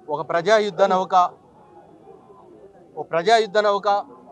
ఒక ప్రజాయుద్ధ నౌక ఓ ప్రజాయుద్ధ నౌక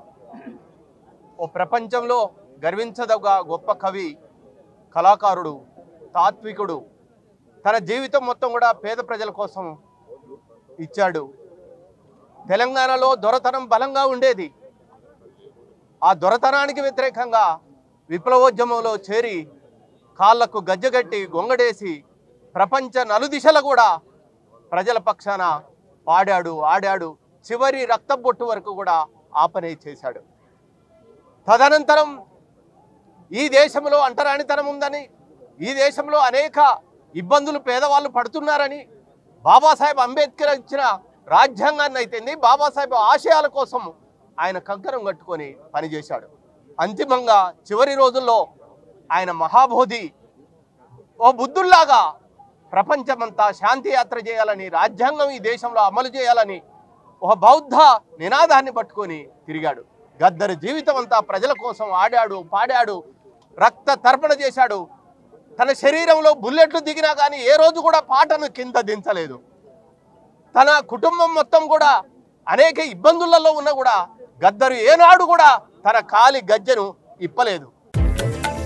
ఓ ప్రపంచంలో గర్వించదగ్గ గొప్ప కవి కళాకారుడు తాత్వికుడు తన జీవితం మొత్తం కూడా పేద ప్రజల కోసం ఇచ్చాడు తెలంగాణలో దొరతనం బలంగా ఉండేది ఆ దొరతనానికి వ్యతిరేకంగా విప్లవోద్యమంలో చేరి కాళ్లకు గజ్జగట్టి గొంగడేసి ప్రపంచ నలుదిశల కూడా ప్రజల పక్షాన పాడాడు ఆడాడు చివరి రక్తబొట్టు వరకు కూడా ఆపనే చేశాడు తదనంతరం ఈ దేశంలో అంటరానితనం ఉందని ఈ దేశంలో అనేక ఇబ్బందులు పేదవాళ్ళు పడుతున్నారని బాబాసాహెబ్ అంబేద్కర్ ఇచ్చిన రాజ్యాంగాన్ని అయితేంది బాబాసాహెబ్ ఆశయాల కోసం ఆయన కంకణం కట్టుకొని పనిచేశాడు అంతిమంగా చివరి రోజుల్లో ఆయన మహాబోధి ఓ బుద్ధుల్లాగా ప్రపంచమంతా శాంతి యాత్ర చేయాలని రాజ్యాంగం ఈ దేశంలో అమలు చేయాలని ఒక బౌద్ధ నినాదాన్ని పట్టుకొని తిరిగాడు గద్దరి జీవితం అంతా ప్రజల కోసం ఆడాడు పాడాడు రక్త తర్పణ చేశాడు తన శరీరంలో బుల్లెట్లు దిగినా కానీ ఏ రోజు కూడా పాటను కింద దించలేదు తన కుటుంబం మొత్తం కూడా అనేక ఇబ్బందులలో ఉన్నా కూడా గద్దరు ఏనాడు కూడా తన కాలి గజ్జెను ఇప్పలేదు